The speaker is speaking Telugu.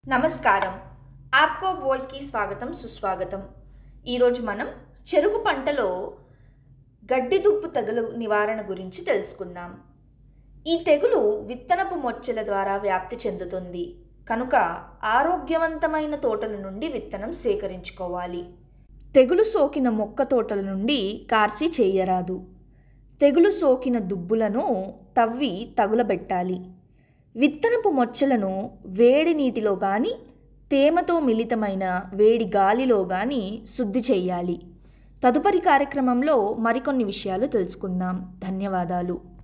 నమస్కారం ఆప్కో బోల్కి స్వాగతం సుస్వాగతం ఈరోజు మనం చెరుకు పంటలో గడ్డి దుబ్బు తెగులు నివారణ గురించి తెలుసుకుందాం ఈ తెగులు విత్తనపు మొచ్చల ద్వారా వ్యాప్తి చెందుతుంది కనుక ఆరోగ్యవంతమైన తోటల నుండి విత్తనం సేకరించుకోవాలి తెగులు సోకిన మొక్క తోటల నుండి కార్చి చేయరాదు తెగులు సోకిన దుబ్బులను తవ్వి తగులబెట్టాలి విత్తనపు మొచ్చలను వేడి నీటిలో కానీ తేమతో మిళితమైన వేడి గాలిలో కానీ శుద్ధి చేయాలి తదుపరి కార్యక్రమంలో మరికొన్ని విషయాలు తెలుసుకుందాం ధన్యవాదాలు